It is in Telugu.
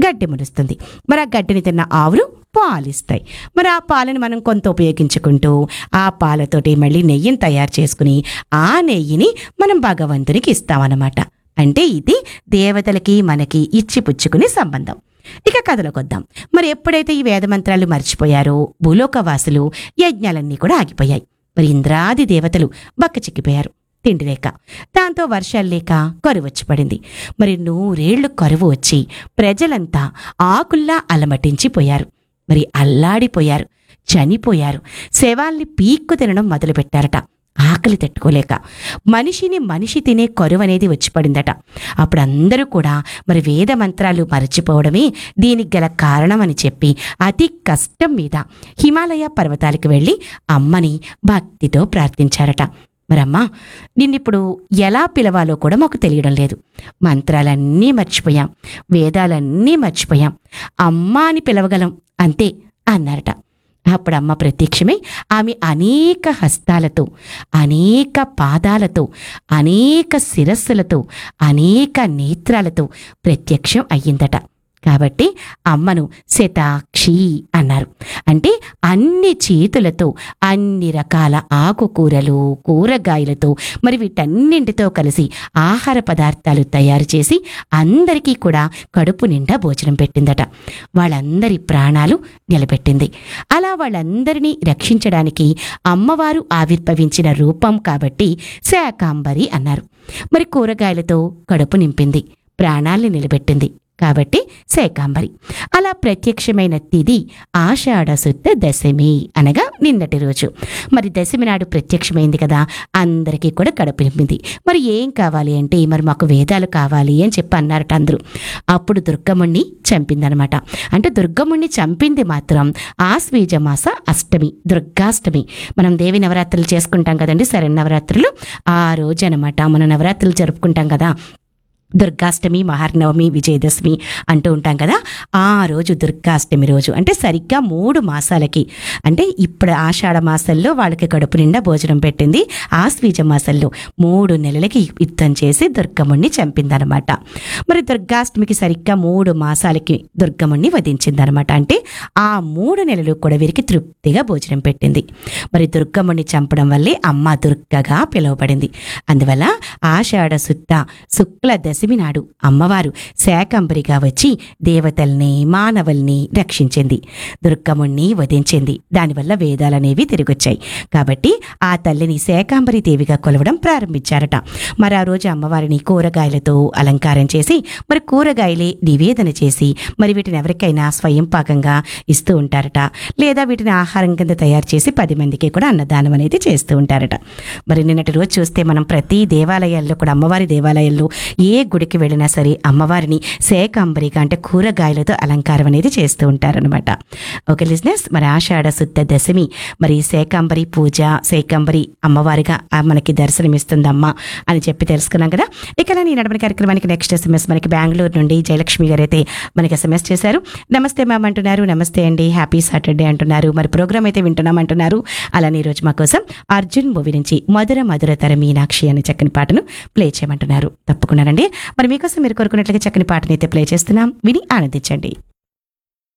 గడ్డి మురుస్తుంది మరి ఆ గడ్డిని తిన్న ఆవులు పాలిస్తాయి మరి ఆ పాలను మనం కొంత ఉపయోగించుకుంటూ ఆ పాలతోటి మళ్ళీ నెయ్యిని తయారు చేసుకుని ఆ నెయ్యిని మనం భగవంతునికి ఇస్తామన్నమాట అంటే ఇది దేవతలకి మనకి ఇచ్చి పుచ్చుకునే సంబంధం ఇక కథలోకి వద్దాం మరి ఎప్పుడైతే ఈ వేదమంత్రాలు మర్చిపోయారో భూలోకవాసులు యజ్ఞాలన్నీ కూడా ఆగిపోయాయి మరి ఇంద్రాది దేవతలు బక్కచిక్కిపోయారు తిండి లేక దాంతో వర్షాలు లేక కరువు వచ్చి పడింది మరి నూరేళ్లు కరువు వచ్చి ప్రజలంతా ఆకుల్లా అలమటించిపోయారు మరి అల్లాడిపోయారు చనిపోయారు శవాల్ని పీక్కు తినడం మొదలుపెట్టారట ఆకలి తట్టుకోలేక మనిషిని మనిషి తినే కరువు అనేది వచ్చి పడిందట అప్పుడు అందరూ కూడా మరి వేద మంత్రాలు మరచిపోవడమే దీనికి గల కారణం అని చెప్పి అతి కష్టం మీద హిమాలయ పర్వతాలకు వెళ్ళి అమ్మని భక్తితో ప్రార్థించారట మరమ్మా నిన్నిప్పుడు ఎలా పిలవాలో కూడా మాకు తెలియడం లేదు మంత్రాలన్నీ మర్చిపోయాం వేదాలన్నీ మర్చిపోయాం అమ్మ అని పిలవగలం అంతే అన్నారట అప్పుడు అమ్మ ప్రత్యక్షమై ఆమె అనేక హస్తాలతో అనేక పాదాలతో అనేక శిరస్సులతో అనేక నేత్రాలతో ప్రత్యక్షం అయ్యిందట కాబట్టి అమ్మను శతాక్షి అన్నారు అంటే అన్ని చేతులతో అన్ని రకాల ఆకుకూరలు కూరగాయలతో మరి వీటన్నింటితో కలిసి ఆహార పదార్థాలు తయారు చేసి అందరికీ కూడా కడుపు నిండా భోజనం పెట్టిందట వాళ్ళందరి ప్రాణాలు నిలబెట్టింది అలా వాళ్ళందరినీ రక్షించడానికి అమ్మవారు ఆవిర్భవించిన రూపం కాబట్టి శాకాంబరి అన్నారు మరి కూరగాయలతో కడుపు నింపింది ప్రాణాల్ని నిలబెట్టింది కాబట్టి శాకాంబరి అలా ప్రత్యక్షమైన తిది ఆషాఢ శుద్ధ దశమి అనగా నిన్నటి రోజు మరి దశమి నాడు ప్రత్యక్షమైంది కదా అందరికీ కూడా కడుపు నింపింది మరి ఏం కావాలి అంటే మరి మాకు వేదాలు కావాలి అని చెప్పి అన్నారట అందరూ అప్పుడు దుర్గముణ్ణి చంపిందనమాట అంటే దుర్గముణ్ణి చంపింది మాత్రం ఆశ్వీజ మాస అష్టమి దుర్గాష్టమి మనం దేవి నవరాత్రులు చేసుకుంటాం కదండి శరణ్ నవరాత్రులు ఆ రోజు అనమాట మన నవరాత్రులు జరుపుకుంటాం కదా దుర్గాష్టమి మహార్నవమి విజయదశమి అంటూ ఉంటాం కదా ఆ రోజు దుర్గాష్టమి రోజు అంటే సరిగ్గా మూడు మాసాలకి అంటే ఇప్పుడు ఆషాఢ మాసంలో వాళ్ళకి కడుపు నిండా భోజనం పెట్టింది ఆశ్వీజ మాసంలో మూడు నెలలకి యుద్ధం చేసి దుర్గముణ్ణి చంపిందనమాట మరి దుర్గాష్టమికి సరిగ్గా మూడు మాసాలకి దుర్గముణ్ణి వధించిందనమాట అంటే ఆ మూడు నెలలు కూడా వీరికి తృప్తిగా భోజనం పెట్టింది మరి దుర్గముణ్ణి చంపడం వల్లే అమ్మ దుర్గగా పిలువబడింది అందువల్ల ఆషాఢ శుద్ధ శుక్ల దశమి నాడు అమ్మవారు శాకంబరిగా వచ్చి దేవతల్ని మానవుల్ని రక్షించింది దుర్గముణ్ణి వధించింది దానివల్ల వేదాలనేవి తిరిగొచ్చాయి కాబట్టి ఆ తల్లిని శాకాంబరి దేవిగా కొలవడం ప్రారంభించారట మరి ఆ రోజు అమ్మవారిని కూరగాయలతో అలంకారం చేసి మరి కూరగాయలే నివేదన చేసి మరి వీటిని ఎవరికైనా స్వయం పాకంగా ఇస్తూ ఉంటారట లేదా వీటిని ఆహారం కింద తయారు చేసి పది మందికి కూడా అన్నదానం అనేది చేస్తూ ఉంటారట మరి నిన్నటి రోజు చూస్తే మనం ప్రతి దేవాలయాల్లో కూడా అమ్మవారి దేవాలయాల్లో ఏ గుడికి వెళ్ళినా సరే అమ్మవారిని శాకంబరిగా అంటే కూరగాయలతో అలంకారం అనేది చేస్తూ ఉంటారనమాట ఓకే లిజినెస్ మరి ఆషాఢ శుద్ధ దశమి మరి శాకంబరి పూజ శాకంబరి అమ్మవారిగా ఆ మనకి దర్శనమిస్తుందమ్మ అని చెప్పి తెలుసుకున్నాం కదా ఇక ఈ నడవని కార్యక్రమానికి నెక్స్ట్ ఎస్ఎంఎస్ మనకి బెంగళూరు నుండి జయలక్ష్మి గారు అయితే మనకి ఎస్ఎంఎస్ చేశారు నమస్తే మ్యామ్ అంటున్నారు నమస్తే అండి హ్యాపీ సాటర్డే అంటున్నారు మరి ప్రోగ్రామ్ అయితే వింటున్నాం అంటున్నారు అలానే ఈ రోజు మా కోసం అర్జున్ మూవీ నుంచి మధుర మధురతర మీనాక్షి అనే చక్కని పాటను ప్లే చేయమంటున్నారు తప్పకుండానండి మరి మీకోసం మీరు కోరుకున్నట్లుగా చక్కని పాటనైతే ప్లే చేస్తున్నాం విని ఆనందించండి